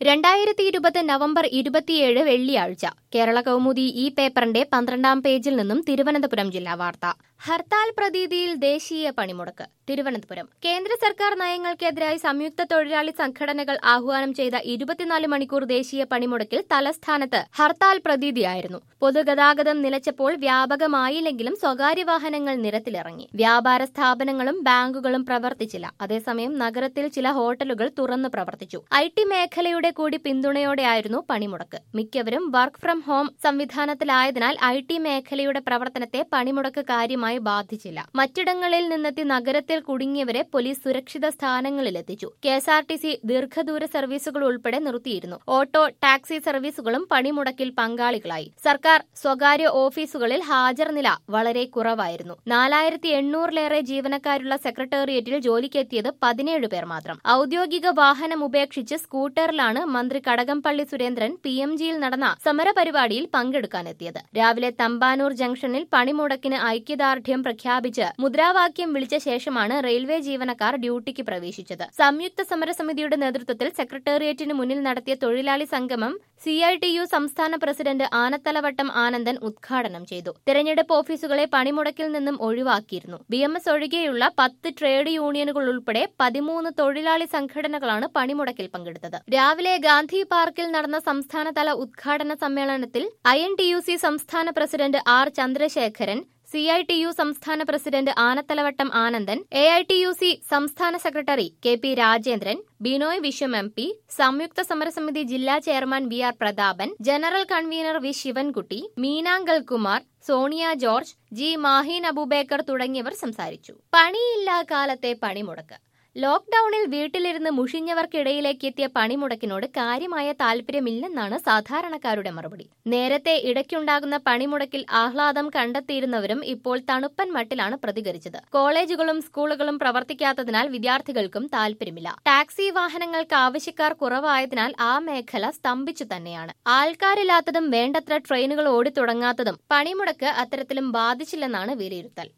രണ്ടായിരത്തി ഇരുപത് നവംബർ ഇരുപത്തിയേഴ് വെള്ളിയാഴ്ച കേരള കൗമുദി ഈ പേപ്പറിന്റെ പന്ത്രണ്ടാം പേജിൽ നിന്നും തിരുവനന്തപുരം ജില്ലാ വാർത്ത ഹർത്താൽ പ്രതീതിയിൽ ദേശീയ പണിമുടക്ക് തിരുവനന്തപുരം കേന്ദ്ര സർക്കാർ നയങ്ങൾക്കെതിരായി സംയുക്ത തൊഴിലാളി സംഘടനകൾ ആഹ്വാനം ചെയ്ത ഇരുപത്തിനാല് മണിക്കൂർ ദേശീയ പണിമുടക്കിൽ തലസ്ഥാനത്ത് ഹർത്താൽ പ്രതീതിയായിരുന്നു പൊതുഗതാഗതം നിലച്ചപ്പോൾ വ്യാപകമായില്ലെങ്കിലും സ്വകാര്യ വാഹനങ്ങൾ നിരത്തിലിറങ്ങി വ്യാപാര സ്ഥാപനങ്ങളും ബാങ്കുകളും പ്രവർത്തിച്ചില്ല അതേസമയം നഗരത്തിൽ ചില ഹോട്ടലുകൾ തുറന്നു പ്രവർത്തിച്ചു ഐ ടി മേഖലയുടെ കൂടി പിന്തുണയോടെയായിരുന്നു പണിമുടക്ക് മിക്കവരും വർക്ക് ഫ്രം ഹോം സംവിധാനത്തിലായതിനാൽ ഐ ടി മേഖലയുടെ പ്രവർത്തനത്തെ പണിമുടക്ക് കാര്യമായി ബാധിച്ചില്ല മറ്റിടങ്ങളിൽ നിന്നെത്തി നഗരത്തിൽ കുടുങ്ങിയവരെ പോലീസ് സുരക്ഷിത സ്ഥാനങ്ങളിലെത്തിച്ചു K S R T C ദീർഘദൂര സർവീസുകൾ ഉൾപ്പെടെ നിർത്തിയിരുന്നു ഓട്ടോ ടാക്സി സർവീസുകളും പണിമുടക്കിൽ പങ്കാളികളായി സർക്കാർ സ്വകാര്യ ഓഫീസുകളിൽ ഹാജർ നില വളരെ കുറവായിരുന്നു നാലായിരത്തി എണ്ണൂറിലേറെ ജീവനക്കാരുള്ള സെക്രട്ടേറിയറ്റിൽ ജോലിക്കെത്തിയത് പതിനേഴ് പേർ മാത്രം ഔദ്യോഗിക വാഹനം ഉപേക്ഷിച്ച് സ്കൂട്ടറിലാണ് മന്ത്രി കടകംപള്ളി സുരേന്ദ്രൻ പി എം ജിയിൽ നടന്ന സമരപരിപാടിയിൽ പങ്കെടുക്കാനെത്തിയത് രാവിലെ തമ്പാനൂർ ജംഗ്ഷനിൽ പണിമുടക്കിന് ഐക്യദാർഢ്യം പ്രഖ്യാപിച്ച് മുദ്രാവാക്യം വിളിച്ച ശേഷമാണ് റെയിൽവേ ജീവനക്കാർ ഡ്യൂട്ടിക്ക് പ്രവേശിച്ചത് സംയുക്ത സമരസമിതിയുടെ നേതൃത്വത്തിൽ സെക്രട്ടേറിയറ്റിന് മുന്നിൽ നടത്തിയ തൊഴിലാളി സംഗമം സി ഐ ടി യു സംസ്ഥാന പ്രസിഡന്റ് ആനത്തലവട്ടം ആനന്ദൻ ഉദ്ഘാടനം ചെയ്തു തെരഞ്ഞെടുപ്പ് ഓഫീസുകളെ പണിമുടക്കിൽ നിന്നും ഒഴിവാക്കിയിരുന്നു ബി എം എസ് ഒഴികെയുള്ള പത്ത് ട്രേഡ് യൂണിയനുകൾ ഉൾപ്പെടെ പതിമൂന്ന് തൊഴിലാളി സംഘടനകളാണ് പണിമുടക്കിൽ പങ്കെടുത്തത് രാവിലെ ഗാന്ധി പാർക്കിൽ നടന്ന സംസ്ഥാനതല ഉദ്ഘാടന സമ്മേളനത്തിൽ I N T U C സംസ്ഥാന president R Chandrasekharan C I T U സംസ്ഥാന president Anathalavattom Anandan A I T U C സംസ്ഥാന secretary K P Rajendran Binoy Viswam M P സംയുക്ത സമരസമിതി ജില്ലാ chairman V R Prathapan general convener V Sivankutty Meenankal Kumar Sonia George G Maheen Aboobacker തുടങ്ങിയവർ സംസാരിച്ചു പണിയില്ലാ കാലത്തെ പണിമുടക്ക് ലോക്ഡൌണിൽ വീട്ടിലിരുന്ന് മുഷിഞ്ഞവർക്കിടയിലേക്ക് എത്തിയ പണിമുടക്കിനോട് കാര്യമായ താല്പര്യമില്ലെന്നാണ് സാധാരണക്കാരുടെ മറുപടി നേരത്തെ ഇടയ്ക്കുണ്ടാകുന്ന പണിമുടക്കിൽ ആഹ്ലാദം കണ്ടെത്തിയിരുന്നവരും ഇപ്പോൾ തണുപ്പൻ മട്ടിലാണ് പ്രതികരിച്ചത് കോളേജുകളും സ്കൂളുകളും പ്രവർത്തിക്കാത്തതിനാൽ വിദ്യാർത്ഥികൾക്കും താല്പര്യമില്ല ടാക്സി വാഹനങ്ങൾക്ക് ആവശ്യക്കാർ കുറവായതിനാൽ ആ മേഖല സ്തംഭിച്ചു തന്നെയാണ് ആൾക്കാരില്ലാത്തതും വേണ്ടത്ര ട്രെയിനുകൾ ഓടിത്തുടങ്ങാത്തതും പണിമുടക്ക് അത്തരത്തിലും ബാധിച്ചില്ലെന്നാണ് വിലയിരുത്തൽ